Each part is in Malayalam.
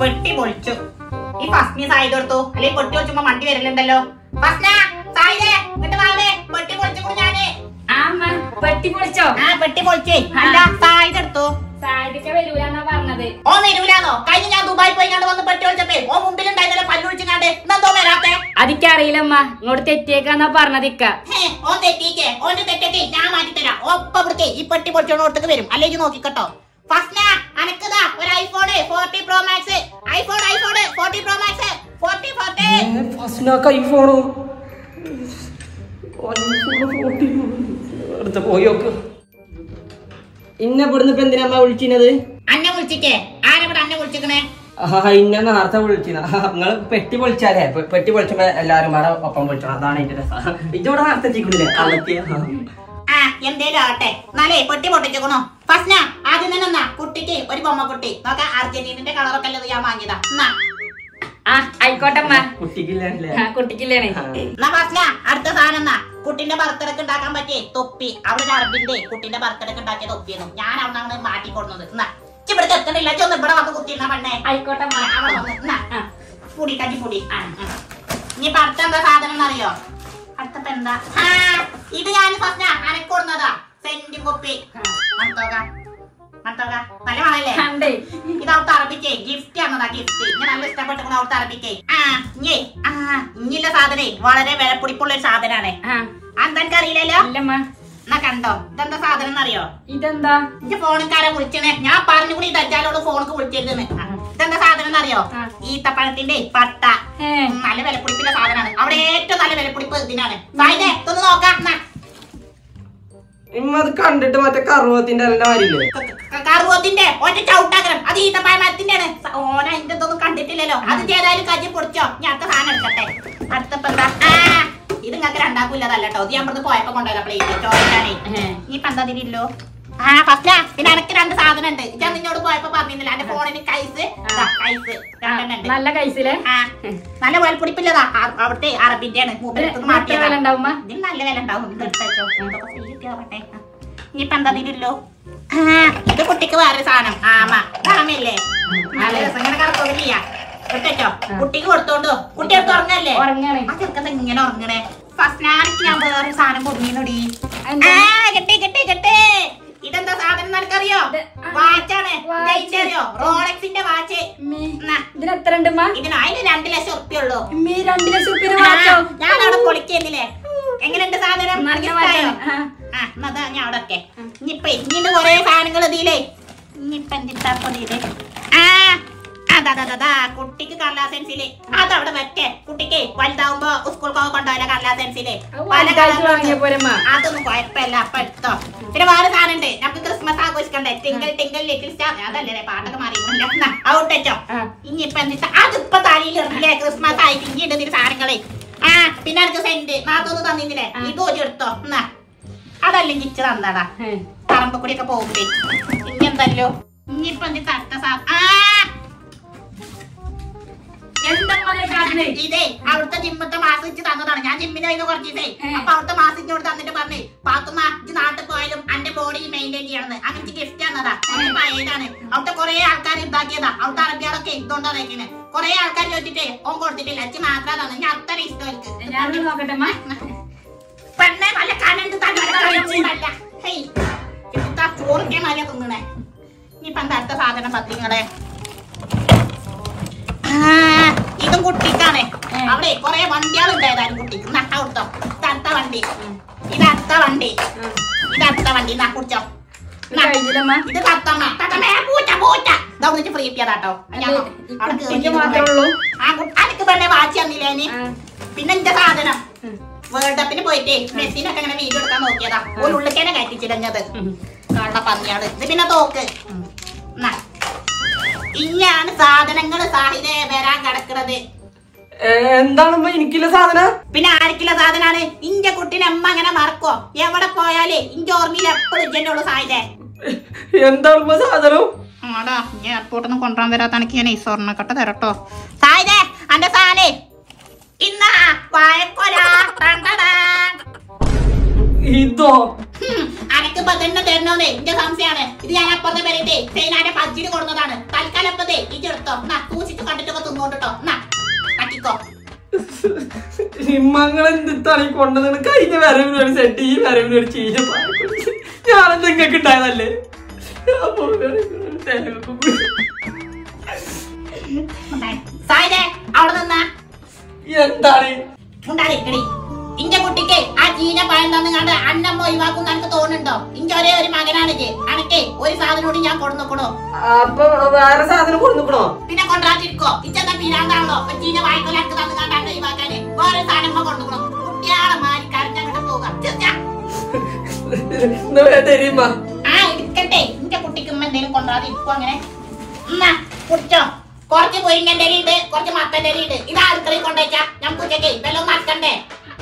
പെട്ടി പൊളിച്ചു ഈ ഫസ്റ്റിന് സായിദ് കൊടുത്തു അല്ലെങ്കിൽ പെട്ടി പൊളിച്ചുമ്പോ വണ്ടി വരലുണ്ടല്ലോ ഫസ്ന സായിദേ ഇങ്ങോട്ട് വാവേ പെട്ടി പൊളിച്ചു ഞാന് ആ അമ്മ പെട്ടി പൊളിച്ചോ ആ പെട്ടി പൊളിച്ചേ അല്ല സായിദ് എടുത്തു സാരിക്ക വരൂലെന്നാ പറഞ്ഞത് ഓ വരൂലാന്നോ കഴിഞ്ഞ ഞാൻ ദുബായി പോയി കണ്ട് വന്ന് പെട്ടി പൊളിച്ചപ്പേ ഓ മുമ്പിൽ ഉണ്ടായിരുന്നല്ലോ പല്ലൊഴിച്ചിങ്ങാണ്ട് ഇന്നെന്തോ വരാത്തെ അതിക്കറിയില്ലമ്മ ഇങ്ങോട്ട് തെറ്റിയേക്കാന്നാ പറഞ്ഞതിക്ക ഹേ, ഓൻ തെറ്റിക്കേ ഓന്റെ തെറ്റൊക്കെ ഞാൻ മാറ്റി തരാം ഓപ്പ ഇവിടുത്തെ ഈ പെട്ടി പൊളിച്ചോടത്തേക്ക് വരും അല്ലെങ്കിൽ നോക്കിക്കട്ടോ ഫസ്റ്റ് അനക്കതാ ഒരു iPhone forty pro max iPhone iPhone forty pro max forty forty ഫസ്റ്റിനാക്ക് ഐഫോണോ അടുത്ത പോയി നോക്ക് ഇന്നെ ഇവിടുന്ന് ഇപ്പൊ എന്തിനാ വിളിച്ചിരുന്നത് അന്നെ വിളിച്ചിക്കേ ആരെവിടെ അന്നെ വിളിച്ചിക്കണേ ആ ഇന്നെ നേരത്തെ വിളിച്ചിരുന്ന നിങ്ങള് പെട്ടി പൊളിച്ചാലേ പെ- പെട്ടി പൊളിച്ചപ്പോ എല്ലാരും പാടെ ഒപ്പം പൊളിച്ചണം അതാണ് ഇതിന്റെ രസം ഇതോടെ നേരത്തെ ചിക്കുന്നില്ലേ കള്ളത്തിയ ആ എന്തേലും ആട്ടെ എന്നാലേ പെട്ടി പൊട്ടിച്ചേക്കണോ ഫസ്റ്റ് ആദ്യം തന്നെ എന്നാ കുട്ടിക്ക് ഒരു ബൊമ്മ കുട്ടി നോക്കാം അർജന്റീനന്റെ കളറൊക്കെ ഉള്ളത് ഞാൻ വാങ്ങിയതാ എന്നാ ആ ആയിക്കോട്ടമ്മ കുട്ടിക്കില്ലേ ആ കുട്ടിക്കില്ലേനെ എന്നാ ഫസ്റ്റ് അടുത്ത സാധനം എന്നാ കുട്ടിന്റെ ബർത്ത്ഡേക്ക് ഉണ്ടാക്കാൻ പറ്റിയ തൊപ്പി അവിടെ ഒരു അറബിന്റെ കുട്ടിന്റെ ബർത്ത്ഡേക്ക് ഉണ്ടാക്കിയ തൊപ്പിയെന്നു ഞാൻ അവിടെ അങ്ങനെ മാറ്റി കൊടുക്കുന്നത് എന്നാ ഇജ്ജ് ഇവിടേക്ക് എത്തണില്ല ഇജ്ജ് ഒന്ന് ഇവിടെ വന്ന് കുത്തിയിരുന്ന പെണ്ണേ ആയിക്കോട്ടമ്മ ആ, അവിടെ വന്ന് എന്നാ ആ. പൊടി കഞ്ഞി പൊടി ആ ആ. ഇനിയിപ്പൊ അടുത്ത എന്താ സാധനം എന്നറിയോ അടുത്തപ്പോ എന്താ ആ, ഇത് ഞാൻ ഫസ്റ്റ് അനക്കൊടുന്നതാ സെന്റും കുപ്പി മണത്തോക മണത്തോക നല്ല മണല്ലേ കണ്ടേ ഇത് അവിടുത്തെ അറബിക്കേ ഗിഫ്റ്റ് ആണതാ ഗിഫ്റ്റ് ഞാൻ നല്ല ഇഷ്ടപ്പെട്ടിരിക്കണം അവിടുത്തെ അറബിക്കേ ആ ഇഞ്ഞേ ആ ഇഞ്ഞില്ല സാധനേ വളരെ വിലപ്പിടിപ്പുള്ള ഒരു സാധനാണ് ആ അതെനിക്ക് അറിയില്ലല്ലോ ഇല്ലമ്മ എന്നാ കണ്ടോ ഇതെന്താ സാധനം എന്നറിയോ ഇതെന്താ എന്റെ ഫോണിക്കാരെ വിളിച്ചണേ ഞാൻ പറഞ്ഞു കൂടി ദജ്ജാലോട് ഫോണിക്ക് വിളിച്ചിരുന്നു ഇതെന്താ സാധനം എന്നറിയോ ആ. ഈത്തപ്പഴത്തിന്റെ പട്ട ഏ ഉം, നല്ല വിലപ്പിടിപ്പിന്റെ സാധനമാണ് അവിടെ ഏറ്റവും നല്ല വിലപ്പിടിപ്പ് ഇതിനാണ് സായിദേ ഇതൊന്ന് നോക്കാം എന്നാ. ഇമ്മ അത് കണ്ടിട്ട് മറ്റേ കറുവത്തിന്റെ എല്ലാം മാരില്ലേ ക- ക- കറുവത്തിന്റെ ഒറ്റ ചവിട്ടാകരം അത് ഈത്തപ്പഴ മരത്തിന്റെയാണ് സ- ഓന അതിന്റെ ഇതൊന്നും കണ്ടിട്ടില്ലല്ലോ അത് ചെയ്താലും കജ്ജി പൊടിച്ചോ ഞാൻ അടുത്ത സാധനം എടുക്കട്ടെ അടുത്തപ്പോ എന്താ ആ ഇത് നിങ്ങൾക്ക് രണ്ടാക്കൂല്ലതല്ല കേട്ടോ ഇത് ഞാൻ ഇവിടുന്ന് പോയപ്പോ കൊണ്ടുവരാ പ്ലേറ്റ് ചോദിക്കാനേ ഏ. ഈ പന്തതിരില്ലോ ആ ഫസ്റ്റ് പിന്നെ എനക്ക് രണ്ട് സാധനം ഉണ്ട് ഞാൻ നിന്നോട് പോയപ്പോ പറഞ്ഞിരുന്നില്ല എന്റെ ഫോണിന് കൈസ് ദാ, കൈസ് രണ്ടെണ്ണം ഉണ്ട് നല്ല കൈസിലെ ആ നല്ല വലപ്പൊടിപ്പില്ലതാ ആ- അവിടുത്തെ അറബിന്റെ ആണ് മൂപ്പരത്ത് എത്ര വില ഉണ്ടാവുമ്മ ഇതിന് നല്ല വില ഉണ്ടാവും ഇത് എടുത്തോ ഇതൊക്കെ free കിട്ടിയാവട്ടെ. ആ. ഇനിയിപ്പൊ എന്താ ഇതിലല്ലോ ആ ഇത് കുട്ടിക്ക് വേറെ സാധനം ആമ ആമയല്ലേ നല്ല രസം ഇങ്ങനെ കറക്കൊക്കെ ചെയ്യാം എടുത്തോ കുട്ടിക്ക് കൊടുത്തോണ്ടോ കുട്ടി എടുത്ത് ഉറങ്ങല്ലേ ഉറങ്ങാണ് ആ ചെറുക്കൻ ഇങ്ങനെ ഉറങ്ങണേ ഫസ്റ്റ് ഞാനിക്ക് ഞാൻ വേറെ സാധനം പൊടിഞ്ഞോടി എന്താ? കിട്ടി കിട്ടി കിട്ടി ഇതെന്താ സാധനം നിനക്കറിയോ ഇത്, ആ, വാച്ചാണ് watch. ഇതെന്റെ അറിയോ റോളക്സിന്റെ വാച്ച് ഉമ്മേ, എന്നാ, ഇതിന് എത്ര ഉണ്ടമ്മ ഇതിന് അതിന് രണ്ട് ലക്ഷം ഉറുപ്പ്യ ഉള്ളൂ ഉമ്മേ, രണ്ട് ലക്ഷം ഉറുപ്പിക വാച്ചോ ഞാൻ അവിടെ പൊളിക്കുന്നില്ലേ എങ്ങനെയുണ്ട് സാധനം നല്ല നിനക്ക് ഇഷ്ടായോ? വാച്ചാണ് ആ. ആ എന്നാ ദാ ഞാൻ അവിടെ ഒക്കെ ഇനിയിപ്പൊ ഇനിയുണ്ട് കൊറേ സാധനങ്ങൾ ഇതിലേ ഇനിയിപ്പൊ എന്തിട്ടാ ഇതില് ആ അതാ അതാ അതാ കുട്ടിക്ക് കടലാസെൻസില് അതവിടെ വെക്കേ കുട്ടിക്ക് വലുതാവുമ്പോ സ്കൂൾക്ക് കൊണ്ടുപോയാലോ കടലാസെൻസില് അത് വലുതായിട്ട് വാങ്ങിയ പോരമ്മ അതൊന്നും കുഴപ്പമില്ല അപ്പൊ എടുത്തോ പിന്നെ വേറെ സാധനം ഉണ്ട് നമുക്ക് ക്രിസ്മസ് ആഘോഷിക്കണ്ടേ ടിങ്കിൾ ടിങ്കിൾ ലിറ്റിൽ സ്റ്റാർ അതല്ലേ പാട്ടൊക്കെ മാറിയിട്ടില്ല ഔട്ടോ ആ. ഇനിയിപ്പൊ എന്താ അതിപ്പോ തലയിൽ ഇറങ്ങില്ലേ ക്രിസ്മസ് ആയിട്ട് ഇനി ഉണ്ട് ഇതിന് സാധനങ്ങളെ ആ പിന്നെ എനിക്ക് സെന്റ് നാത്തൊന്ന് തന്നില്ലേ ഇത് ഒരു എടുത്തോ എന്നാ അതല്ലെങ്കിൽ ഇച്ച് തന്നടാ ഏ. പറമ്പക്കൂടിയൊക്കെ പോകുമ്പേ ഇനി എന്തല്ലോ ഇനിയിപ്പൊ എന്ത് തട്ട സാ ആ എന്തമ്മ ഇത് കാട്ടണേ? ഇതേ അവിടുത്തെ ജിമ്മത്തെ മാസം ഇച്ച് തന്നതാണ് ഞാൻ ജിമ്മിന് പോയി കുറച്ച് ഇതേ ഏ. അപ്പൊ അവിടുത്തെ മാസം ഇങ്ങോട്ട് തന്നിട്ട് പറഞ്ഞേ പാത്തുമ്മ ഇജ്ജ് നാട്ടിൽ പോയാലും എന്റെ ബോഡി മെയിൻറ്റെയിൻ ചെയ്യണമെന്ന് അങ്ങനെ ഗിഫ്റ്റ് തന്നതാ കുറച്ച് പഴയതാണ് അവിടുത്തെ കുറെ ആൾക്കാർ ഇതാക്കിയതാ അവിടുത്തെ അറബികളൊക്കെ ഇതുകൊണ്ടാ തയ്ക്കുന്നത് കുറെ ആൾക്കാർ ചോദിച്ചിട്ടേ ഓൻ കൊടുത്തിട്ടില്ല അച്ഛൻ മാത്രം തന്നു ഞാൻ അത്ര ഇഷ്ടം എനിക്ക് ഞാനൊന്ന് നോക്കട്ടെ അമ്മ പെണ്ണെ വല്ല കനണ്ട് തന്നല്ല ഹേയ് എന്താ ചോറിന്റെ മല തിന്നണേ ഇനിയിപ്പൊ എന്താ അടുത്ത സാധനം പത്തിങ്ങളെ ഇതും കുട്ടിക്കാണ് ഏ. അവിടെ കൊറേ വണ്ടികളുണ്ട് ഏതായാലും കുട്ടിക്ക് നട്ട കൊടുത്തോ ഇത് അടുത്ത വണ്ടി ഇത് അടുത്ത വണ്ടി ആ. ഇത് അടുത്ത വണ്ടി നാ കുടിച്ചോ ഇത് കഴിഞ്ഞില്ലമ്മ ഇത് തത്തമ്മ തത്തമ്മ പൂച്ച പൂച്ച ഇതാ ഒന്നിച്ച് ഫ്രീ ചെയ്താട്ടോ അല്ലേ, ഈ കുട്ടിക്ക് മാത്രമേ ഉള്ളൂ ആ കുട്ടി അനക്ക് പെണ്ണെ വാച്ച് തന്നില്ലേനി ആ. പിന്നെ എന്റെ സാധനം ഉം. വേൾഡ് കപ്പിന് പോയിട്ടേ മെസ്സിനൊക്കെ ഇങ്ങനെ വീഡിയോ എടുക്കാൻ നോക്കിയതാ ഒരു ഉള്ളിക്കനെ കയറ്റിച്ചിടഞ്ഞത് ഉം. കള്ള പന്നിയാള് ഇത് പിന്നെ തോക്ക് എന്നാ. ഇഞ്ഞാണ് സാധനങ്ങള് സാഹിതേ വരാൻ കിടക്കണത് എന്താണമ്മ എനിക്കില്ല സാധനം പിന്നെ ആർക്കുള്ള സാധനാണ് ഇന്റെ കുട്ടിനെ അമ്മ അങ്ങനെ മറക്കോ എവിടെ പോയാലേ ഇന്റെ ഓർമ്മയിൽ എപ്പോഴും ഇജ്ജന്റെ ഉള്ളു സാഹിതേ എന്താണമ്മ സാധനം ആടാ ഞാൻ എയർപോർട്ടിൽ നിന്ന് കൊണ്ടുവരാൻ വരാത്താണെങ്കിൽ ഞാൻ ഈ സ്വർണ്ണക്കട്ട തരട്ടോ സായിതേ അന്റെ സാധനേ ഇന്നാ വായക്കൊല തണ്ടടാ. ഇതോ ഹും, അനക്ക് ഇപ്പൊ തന്നെ തരണോന്നേ എന്റെ സംശയമാണ് ഇത് ഞാൻ അപ്പുറത്തെ പേരിട്ടേ സൈനാന്റെ പച്ചിന് കൊടുത്തതാണ് തൽക്കാലം ഇപ്പൊ ഇതേ ഇതെടുത്തോ എന്നാ സൂക്ഷിച്ച് കണ്ടിട്ടൊക്കെ തിന്നോട്ടോ എന്നാ കട്ടിക്കോ നിങ്ങൾ എന്തിത്താണ് ഈ കൊണ്ടുവന്നത് കഴിഞ്ഞ വരവിന് ഒരു സെറ്റ് ഈ വരവിന് ഒരു ചീഞ്ഞ ഞാനെന്ത് നിങ്ങൾക്ക് ഉണ്ടായതല്ലേ ഞാൻ പോവുകയാണ്. തേങ്ങ സായിനെ അവിടെ നിന്നാ എന്താണ് ഉണ്ടാതിരിക്കടി ഇന്റെ കുട്ടിക്ക് ആ ചീന പഴം തന്നു കണ്ട് അന്നമ്മ ഒഴിവാക്കും എനിക്ക് തോന്നുന്നുണ്ടോ ഇന്റെ ഒരേ ഒരു മകനാണ് ഇത് അനക്കേ ഒരു സാധനോട് ഞാൻ കൊടുന്നോക്കണോ അപ്പൊ വേറെ സാധനം കൊടുക്കണോ പിന്നെ കൊണ്ടാട്ടിരിക്കോ ഇച്ചെന്താ പിരാന്താണല്ലോ ഒരു ചീന വായ്ക്കൊല എനിക്ക് തന്നു കണ്ട് അന്നെ ഒഴിവാക്കാന് വേറെ സാധനം കൊടുക്കണോ കുട്ടിയാളെ മാറി കരഞ്ഞങ്ങോട്ട് പോകാം ചെറുക്കാ. തരുമ്മ ആ ഇരിക്കട്ടെ ഇന്റെ കുട്ടിക്ക് ഉമ്മ എന്തെങ്കിലും കൊണ്ടാതിരിക്കോ അങ്ങനെ എന്നാ കുടിച്ചോ കുറച്ച് മുരിങ്ങന്റെ ഉണ്ട് കുറച്ച് മത്തന്റെ ഉണ്ട് ഇത് അടുക്കളയിൽ കൊണ്ടുവച്ചാ നമുക്ക് ഉച്ചയ്ക്ക് വല്ലതും മത്തണ്ടേ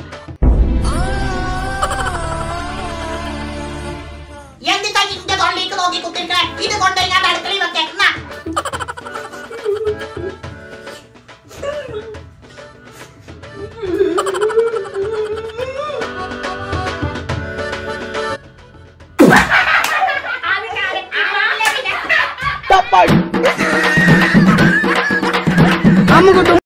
എന്തിട്ടാ നിന്റെ തൊള്ളിക്ക് നോക്കി കുത്തിരിക്കണേ ഇത് കൊണ്ടുപോയി ഞാൻ അടുക്കളയിൽ വെക്കേ എന്നാ നമുക്ക്